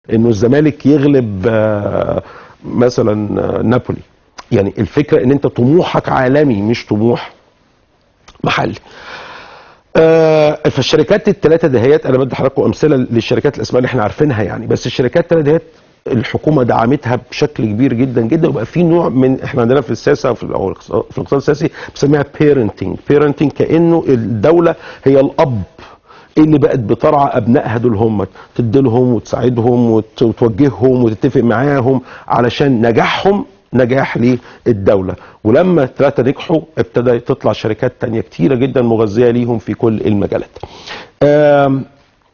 انه الزمالك يغلب آه، مثلا آه، نابولي يعني الفكره ان انت طموحك عالمي مش طموح محلي آه فالشركات الثلاثه دهيت انا بدي حضراتكم امثله للشركات الاسماء اللي احنا عارفينها يعني بس الشركات الثلاثه دهيت الحكومه دعمتها بشكل كبير جدا جدا وبقى في نوع من احنا عندنا في السياسه في أو في الاقتصاد السياسي بنسميها بيرنتنج بيرنتنج كانه الدوله هي الاب اللي بقت بترعى ابنائها دول هم تديلهم وتساعدهم وت- وتوجههم وتتفق معاهم علشان نجاحهم نجاح للدولة ولما الثلاثة نجحوا ابتدى تطلع شركات تانية كتيرة جدا مغذية ليهم في كل المجالات آم،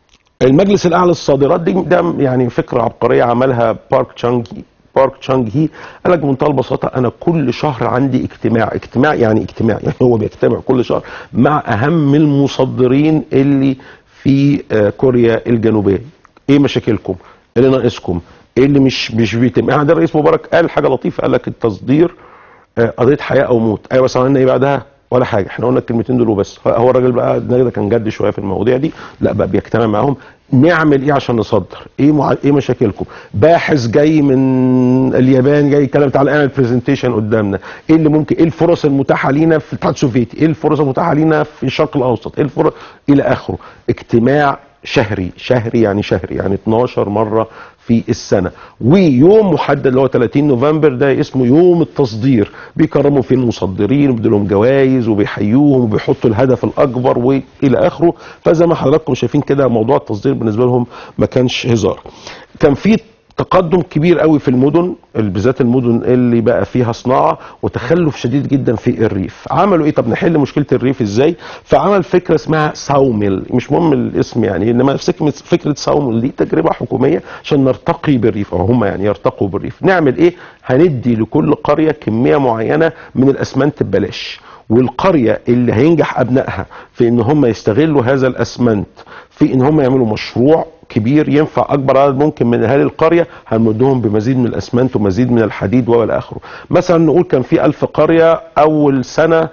المجلس الاعلى للصادرات دي ده يعني فكره عبقريه عملها بارك تشانج بارك تشانج هي قال لك بمنتهى البساطه انا كل شهر عندي اجتماع اجتماع يعني اجتماع يعني هو بيجتمع كل شهر مع اهم المصدرين اللي في آه، كوريا الجنوبيه ايه مشاكلكم ايه اللي ناقصكم ايه اللي مش مش بيتم يعني الرئيس مبارك قال حاجه لطيفه قال لك التصدير آه، قضيه حياه او موت ايوه بس عملنا ايه بعدها ولا حاجه احنا قلنا الكلمتين دول وبس هو الراجل بقى دماغه ده كان جد شويه في المواضيع دي لا بقى بيجتمع معاهم نعمل ايه عشان نصدر ايه مع... ايه مشاكلكم باحث جاي من اليابان جاي يتكلم تعالى اعمل برزنتيشن قدامنا ايه اللي ممكن ايه الفرص المتاحه لينا في الاتحاد السوفيتي ايه الفرص المتاحه لينا في الشرق الاوسط ايه الفرص الى اخره اجتماع شهري شهري يعني شهري يعني 12 مره في السنه ويوم محدد اللي هو 30 نوفمبر ده اسمه يوم التصدير بيكرموا فيه المصدرين وبيدوا لهم جوائز وبيحيوهم وبيحطوا الهدف الاكبر والى اخره فزي ما حضراتكم شايفين كده موضوع التصدير بالنسبه لهم ما كانش هزار كان في تقدم كبير قوي في المدن بالذات المدن اللي بقى فيها صناعه وتخلف شديد جدا في الريف عملوا ايه طب نحل مشكله الريف ازاي فعمل فكره اسمها ساوميل مش مهم الاسم يعني انما فكره فكره ساوميل دي تجربه حكوميه عشان نرتقي بالريف او هم يعني يرتقوا بالريف نعمل ايه هندي لكل قريه كميه معينه من الاسمنت ببلاش والقريه اللي هينجح ابنائها في ان هم يستغلوا هذا الاسمنت في ان هم يعملوا مشروع كبير ينفع اكبر عدد ممكن من اهالي القريه هنمدهم بمزيد من الاسمنت ومزيد من الحديد والى اخره مثلا نقول كان في ألف قريه اول سنه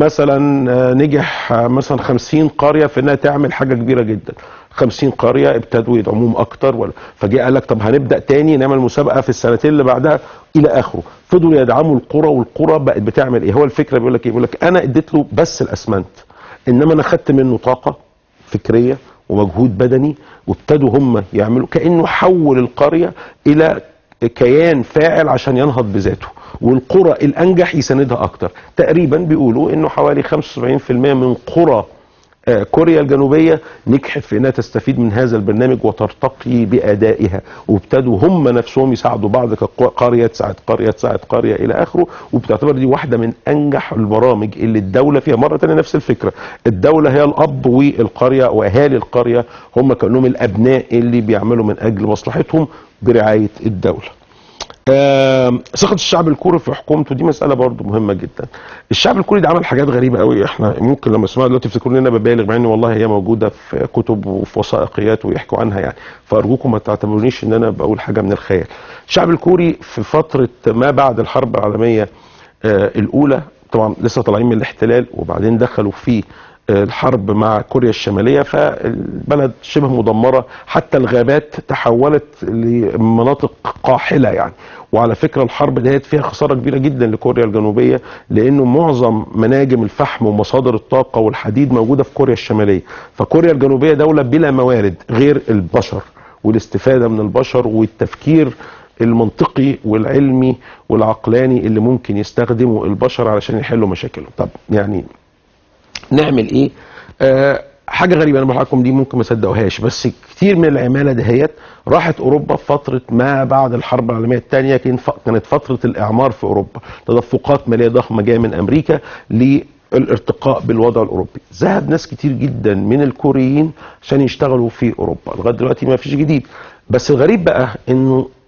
مثلا آه، نجح آه، مثلا 50 قريه في انها تعمل حاجه كبيره جدا 50 قريه ابتدوا يدعموهم اكتر ولا فجاء قال لك طب هنبدا تاني نعمل مسابقه في السنتين اللي بعدها الى اخره فضلوا يدعموا القرى والقرى بقت بتعمل ايه هو الفكره بيقول لك ايه بيقول لك انا اديت له بس الاسمنت انما انا خدت منه طاقه فكريه ومجهود بدني وابتدوا هم يعملوا كانه حول القريه الى كيان فاعل عشان ينهض بذاته والقرى الانجح يساندها اكتر تقريبا بيقولوا انه حوالي 75% من قرى آه، كوريا الجنوبية نجحت في انها تستفيد من هذا البرنامج وترتقي بأدائها وابتدوا هم نفسهم يساعدوا بعض كقرية تساعد قرية تساعد قرية إلى آخره وبتعتبر دي واحدة من أنجح البرامج اللي الدولة فيها مرة تانية نفس الفكرة الدولة هي الأب والقرية وأهالي القرية هم كأنهم الأبناء اللي بيعملوا من أجل مصلحتهم برعاية الدولة آم، ثقة الشعب الكوري في حكومته دي مسألة برضو مهمة جدا. الشعب الكوري ده عمل حاجات غريبة قوي احنا ممكن لما اسمعها دلوقتي تفتكروا ان انا ببالغ مع ان والله هي موجودة في كتب وفي وثائقيات ويحكوا عنها يعني فأرجوكم ما تعتبرونيش ان انا بقول حاجة من الخيال. الشعب الكوري في فترة ما بعد الحرب العالمية آه، الأولى طبعا لسه طالعين من الاحتلال وبعدين دخلوا في الحرب مع كوريا الشمالية فالبلد شبه مدمرة حتى الغابات تحولت لمناطق قاحلة يعني وعلى فكرة الحرب ديت فيها خسارة كبيرة جدا لكوريا الجنوبية لأنه معظم مناجم الفحم ومصادر الطاقة والحديد موجودة في كوريا الشمالية فكوريا الجنوبية دولة بلا موارد غير البشر والاستفادة من البشر والتفكير المنطقي والعلمي والعقلاني اللي ممكن يستخدمه البشر علشان يحلوا مشاكلهم طب يعني نعمل ايه آه حاجه غريبه انا بقول لكم دي ممكن ما تصدقوهاش بس كتير من العماله دهيت راحت اوروبا في فتره ما بعد الحرب العالميه الثانيه كانت فتره الاعمار في اوروبا تدفقات ماليه ضخمه جايه من امريكا للارتقاء بالوضع الاوروبي ذهب ناس كتير جدا من الكوريين عشان يشتغلوا في اوروبا لغايه دلوقتي ما فيش جديد بس الغريب بقى انه